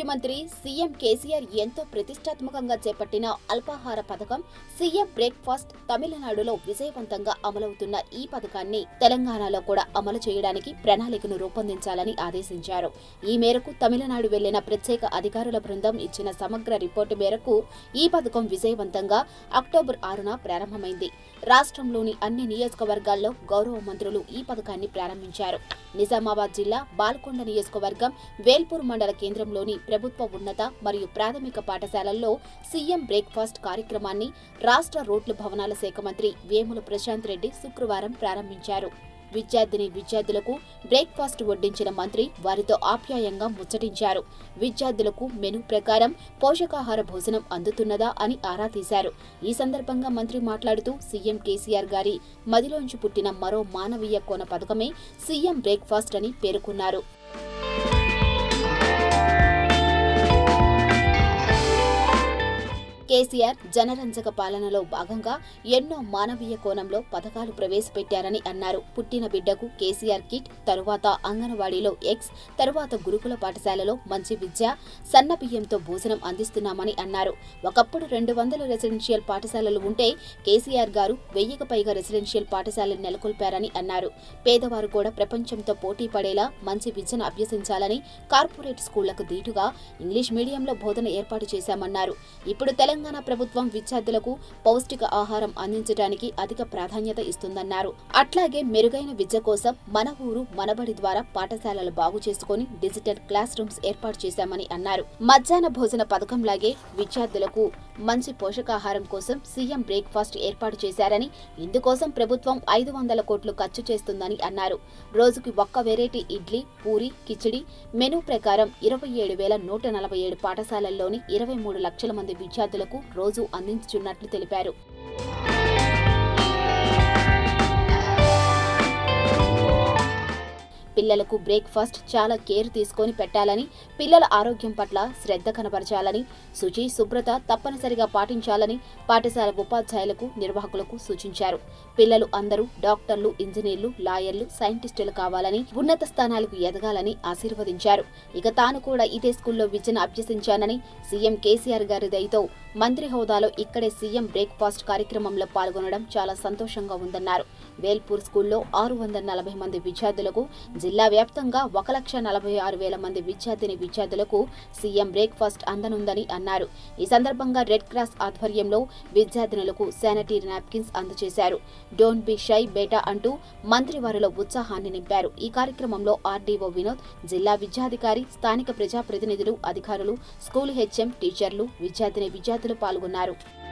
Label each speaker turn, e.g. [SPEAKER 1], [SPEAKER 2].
[SPEAKER 1] ముఖ్యమంత్రి సీఎం కేసీఆర్ ఎంతో ప్రతిష్టాత్మకంగా చేపట్టిన అల్పాహార పథకం సీఎం బ్రేక్ఫాస్ట్ తమిళనాడులో విజయవంతంగా అమలవుతున్న ఈ పథకాన్ని తెలంగాణలో కూడా అమలు చేయడానికి ప్రణాళికను రూపొందించాలని ఆదేశించారు ఈ మేరకు తమిళనాడు వెళ్లిన ప్రత్యేక అధికారుల బృందం ఇచ్చిన సమగ్ర రిపోర్టు మేరకు ఈ పథకం విజయవంతంగా అక్టోబర్ ఆరున ప్రారంభమైంది రాష్ట్రంలోని అన్ని నియోజకవర్గాల్లో గౌరవ మంత్రులు ఈ పథకాన్ని ప్రారంభించారు నిజామాబాద్ జిల్లా బాల్కొండ నియోజకవర్గం వేల్పూర్ మండల కేంద్రంలోని ప్రభుత్వ ఉన్నత మరియు ప్రాథమిక పాఠశాలల్లో సీఎం బ్రేక్ఫాస్ట్ కార్యక్రమాన్ని రాష్ట్ర రోడ్లు భవనాల శాఖ మంత్రి వేముల ప్రశాంత్ రెడ్డి శుక్రవారం ప్రారంభించారు విద్యార్థిని విద్యార్థులకు బ్రేక్ఫాస్ట్ వడ్డించిన మంత్రి వారితో ఆప్యాయంగా ముచ్చటించారు విద్యార్థులకు మెను ప్రకారం పోషకాహార భోజనం అందుతున్నదా అని ఆరా తీశారు ఈ సందర్భంగా మంత్రి మాట్లాడుతూ సీఎం కేసీఆర్ గారి మదిలోంచి పుట్టిన మరో మానవీయ కోణ పథకమే సీఎం బ్రేక్ఫాస్ట్ అని పేర్కొన్నారు కేసీఆర్ జనరంజక పాలనలో భాగంగా ఎన్నో మానవీయ కోణంలో పథకాలు ప్రవేశపెట్టారని అన్నారు పుట్టిన బిడ్డకు కేసీఆర్ కిట్ తరువాత అంగన్వాడీలో ఎక్స్ తరువాత గురుకుల పాఠశాలలో మంచి విద్య సన్న బియ్యంతో భోజనం అందిస్తున్నామని అన్నారు ఒకప్పుడు రెండు వందల రెసిడెన్షియల్ పాఠశాలలు ఉంటే కేసీఆర్ గారు వెయ్యికి పైగా రెసిడెన్షియల్ పాఠశాలలు నెలకొల్పారని అన్నారు పేదవారు కూడా ప్రపంచంతో పోటీ పడేలా మంచి విద్యను అభ్యసించాలని కార్పొరేట్ స్కూళ్లకు దీటుగా ఇంగ్లీష్ మీడియంలో బోధన ఏర్పాటు చేశామన్నారు ఇప్పుడు తెలంగాణ ప్రభుత్వం విద్యార్థులకు పౌష్టిక ఆహారం అందించడానికి అధిక ప్రాధాన్యత ఇస్తుందన్నారు అట్లాగే మెరుగైన విద్య కోసం మన ఊరు మనబడి ద్వారా పాఠశాలలు బాగు చేసుకుని డిజిటల్ క్లాస్ రూమ్స్ ఏర్పాటు చేశామని అన్నారు మధ్యాహ్న భోజన పథకంలాగే విద్యార్థులకు మంచి పోషకాహారం కోసం సీఎం బ్రేక్ఫాస్ట్ ఏర్పాటు చేశారని ఇందుకోసం ప్రభుత్వం ఐదు వందల కోట్లు ఖర్చు చేస్తుందని అన్నారు రోజుకి ఒక్క వెరైటీ ఇడ్లీ పూరి కిచిడి మెనూ ప్రకారం ఇరవై ఏడు వేల నూట నలభై ఏడు పాఠశాలల్లోని ఇరవై మూడు లక్షల మంది విద్యార్థులకు రోజు అందించుచున్నట్లు తెలిపారు పిల్లలకు బ్రేక్ఫాస్ట్ చాలా కేర్ తీసుకొని పెట్టాలని పిల్లల ఆరోగ్యం పట్ల శ్రద్ధ కనబరచాలని శుచి శుభ్రత తప్పనిసరిగా పాటించాలని పాఠశాల ఉపాధ్యాయులకు నిర్వాహకులకు సూచించారు పిల్లలు అందరూ డాక్టర్లు ఇంజనీర్లు లాయర్లు సైంటిస్టులు కావాలని ఉన్నత స్థానాలకు ఎదగాలని ఆశీర్వదించారు ఇక తాను కూడా ఇదే స్కూల్లో విద్యను అభ్యసించానని సీఎం కేసీఆర్ గారి దయతో మంత్రి హోదాలో ఇక్కడే సీఎం బ్రేక్ఫాస్ట్ కార్యక్రమంలో పాల్గొనడం చాలా సంతోషంగా ఉందన్నారు వేల్పూర్ స్కూల్లో ఆరు వందల నలభై మంది విద్యార్థులకు జిల్లా వ్యాప్తంగా ఒక లక్ష నలభై ఆరు వేల మంది విద్యార్థిని విద్యార్థులకు సీఎం బ్రేక్ఫాస్ట్ అందనుందని అన్నారు ఈ సందర్భంగా రెడ్ క్రాస్ ఆధ్వర్యంలో విద్యార్థినులకు శానిటరీ నాప్కిన్స్ అందజేశారు డోంట్ బి షై బేటా అంటూ మంత్రి వారిలో ఉత్సాహాన్ని నింపారు ఈ కార్యక్రమంలో ఆర్డీఓ వినోద్ జిల్లా విద్యాధికారి స్థానిక ప్రజాప్రతినిధులు అధికారులు స్కూల్ హెచ్ఎం టీచర్లు విద్యార్థిని విద్యార్థులు పాల్గొన్నారు